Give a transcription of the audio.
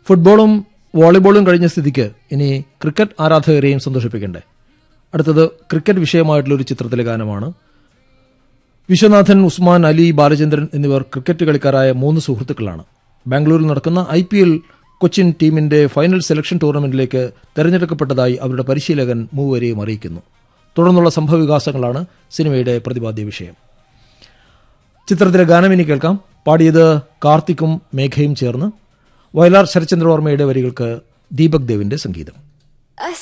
ഫുട്ബോളും വോളിബോളും കഴിഞ്ഞ സ്ഥിതിക്ക് ഇനി ക്രിക്കറ്റ് ആരാധകരെയും സന്തോഷിപ്പിക്കണ്ടേ അടുത്തത് ക്രിക്കറ്റ് വിഷയമായിട്ടുള്ള ഒരു ചിത്രത്തിലെ ഗാനമാണ് വിശ്വനാഥൻ ഉസ്മാൻ അലി ബാലചന്ദ്രൻ എന്നിവർ ക്രിക്കറ്റ് കളിക്കാരായ മൂന്ന് സുഹൃത്തുക്കളാണ് ബാംഗ്ലൂരിൽ നടക്കുന്ന ഐ പി എൽ കൊച്ചിൻ ടീമിന്റെ ഫൈനൽ സെലക്ഷൻ ടൂർണമെന്റിലേക്ക് തെരഞ്ഞെടുക്കപ്പെട്ടതായി അവരുടെ പരിശീലകൻ മൂവരെയും അറിയിക്കുന്നു തുടർന്നുള്ള സംഭവവികാസങ്ങളാണ് സിനിമയുടെ പ്രതിപാദ്യ വിഷയം ചിത്രത്തിലെ ഗാനം ഇനി കേൾക്കാം പാടിയത് കാർത്തിക്കും മേഘയും ചേർന്ന് വയലാർ ശരചന്ദ്രവർമ്മയുടെ വരികൾക്ക് ദീപക് ദേവിന്റെ സംഗീതം